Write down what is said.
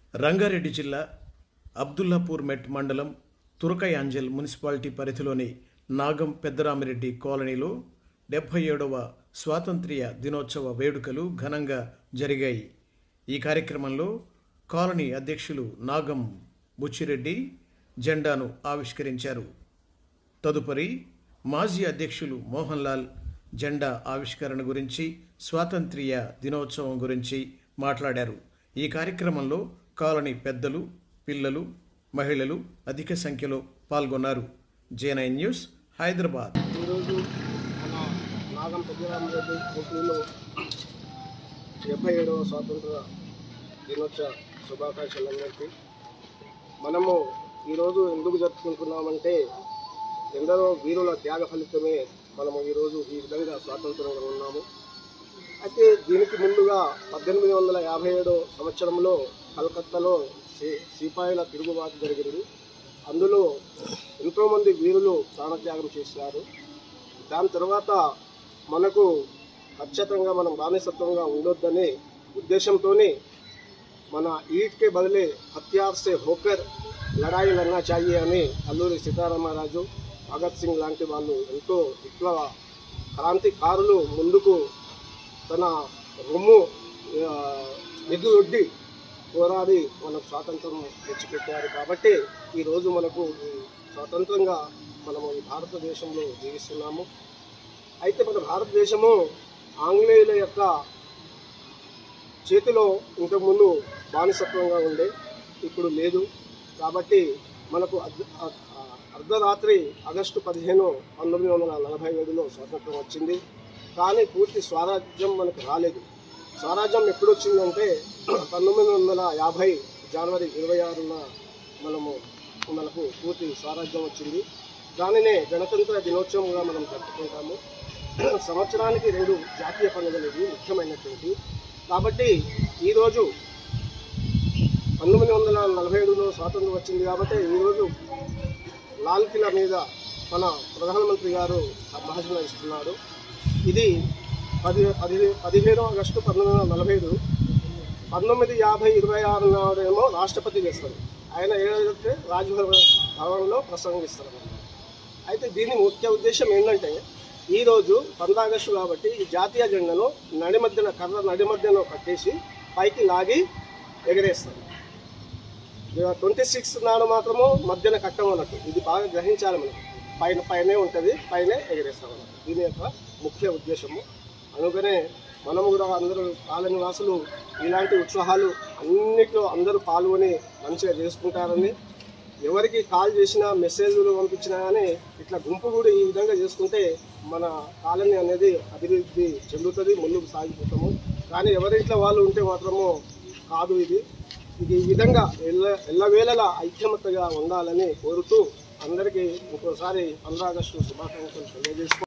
రంగారెడ్డి జిల్లా అబ్దుల్లాపూర్ మెట్ మండలం తురకయాంజల్ మున్సిపాలిటీ పరిధిలోని నాగం పెద్దరామిరెడ్డి కాలనీలో డెబ్బై ఏడవ స్వాతంత్ర్య దినోత్సవ వేడుకలు ఘనంగా జరిగాయి ఈ కార్యక్రమంలో కాలనీ అధ్యక్షులు నాగం బుచ్చిరెడ్డి జెండాను ఆవిష్కరించారు తదుపరి మాజీ అధ్యక్షులు మోహన్ లాల్ జెండా ఆవిష్కరణ గురించి స్వాతంత్ర్య దినోత్సవం గురించి మాట్లాడారు ఈ కార్యక్రమంలో కాలనీ పెద్దలు పిల్లలు మహిళలు అధిక సంఖ్యలో పాల్గొన్నారు జేనైన్ న్యూస్ హైదరాబాద్ ఈరోజు మన నాగం పెద్దరామరెడ్డి కంపెనీలో డెబ్బై ఏడవ స్వాతంత్ర దినోత్సవ శుభాకాంక్షలందరికీ మనము ఈరోజు ఎందుకు జరుపుకుంటున్నామంటే ఎందరో వీరుల త్యాగ ఫలితమే మనము ఈరోజు ఈ విధంగా స్వాతంత్రంగా ఉన్నాము అయితే దీనికి ముందుగా పద్దెనిమిది వందల యాభై ఏడో సంవత్సరంలో కలకత్తాలో సి- సిపాయిల తిరుగుబాటు జరిగింది అందులో ఎంతోమంది వీరులు ప్రాణత్యాగం చేశారు దాని తర్వాత మనకు ఖచ్చితంగా మనం బానిసత్వంగా ఉండొద్దనే ఉద్దేశంతోనే మన ఈట్కే బదిలే హత్యార్ సే హోకర్ లడాయి లన్నా చాయి అని అల్లూరి సీతారామరాజు భగత్ సింగ్ లాంటి వాళ్ళు ఎంతో విప్లవ క్రాంతికారులు ముందుకు తన రొమ్ము ఆ, ఎదురొడ్డి పోరాడి మనకు స్వాతంత్రం తెచ్చిపెట్టారు కాబట్టి ఈరోజు మనకు ఈ స్వతంత్రంగా మనము ఈ భారతదేశంలో జీవిస్తున్నాము అయితే మన భారతదేశము ఆంగ్లేయుల యొక్క చేతిలో ఇంతకుముందు బానిసత్వంగా ఉండే ఇప్పుడు లేదు కాబట్టి మనకు అర్ధ- అ- అ- అర్ధరాత్రి ఆగస్టు పదిహేను పంతొమ్మిది వందల నలభై ఏడులో స్వాతంత్రం వచ్చింది కానీ పూర్తి స్వరాజ్యం మనకు రాలేదు స్వరాజ్యం ఎప్పుడు వచ్చిందంటే పంతొమ్మిది వందల యాభై జనవరి ఇరవై ఆరున మనము మనకు పూర్తి స్వరాజ్యం వచ్చింది దానినే గణతంత్ర దినోత్సవంగా మనం జరుపుకుంటాము సంవత్సరానికి రెండు జాతీయ పండుగలు ఇవి ముఖ్యమైనటువంటి కాబట్టి ఈరోజు పంతొమ్మిది వందల నలభై ఏడులో స్వాతంత్రం వచ్చింది కాబట్టి ఈరోజు లాల్ కిలా మీద మన ప్రధానమంత్రి గారు సంభాషణ ఇస్తున్నారు ఇది పది పది పదిహేను ఆగస్టు పంతొమ్మిది వందల నలభై ఐదు పంతొమ్మిది యాభై ఇరవై ఆరు నాడేమో రాష్ట్రపతి చేస్తారు ఆయన ఏదైతే రాజ్భవన్ భవన్లో ప్రసంగిస్తారు అయితే దీని ముఖ్య ఉద్దేశం ఏంటంటే ఈరోజు పంద్రా ఆగస్టు కాబట్టి ఈ జాతీయ జెండాను నడి మధ్యన కర్ర నడి మధ్యలో కట్టేసి పైకి లాగి ఎగరేస్తారు ట్వంటీ సిక్స్ నాడు మాత్రము మధ్యన కట్టమన్నట్టు ఇది బాగా గ్రహించాలి మనం పైన పైనే ఉంటుంది పైనే ఎగరేస్తాం అన్నట్టు దీని యొక్క ముఖ్య ఉద్దేశము అందుకనే మనం కూడా అందరూ కాలనీ వాసులు ఇలాంటి ఉత్సాహాలు అన్నిట్లో అందరూ పాల్గొని మంచిగా చేసుకుంటారని ఎవరికి కాల్ చేసినా మెసేజ్లు పంపించినా కానీ ఇట్లా గుంపు కూడా ఈ విధంగా చేసుకుంటే మన కాలనీ అనేది అభివృద్ధి చెందుతుంది ముందుకు సాగిపోతాము కానీ ఎవరింట్లో వాళ్ళు ఉంటే మాత్రము కాదు ఇది ఇది ఈ విధంగా ఎల్ల ఎల్లవేళలా ఐక్యమతగా ఉండాలని కోరుతూ అందరికీ ఇంకోసారి పంద్రా ఆగస్టు శుభాకాంక్షలు తెలియజేసుకుంటూ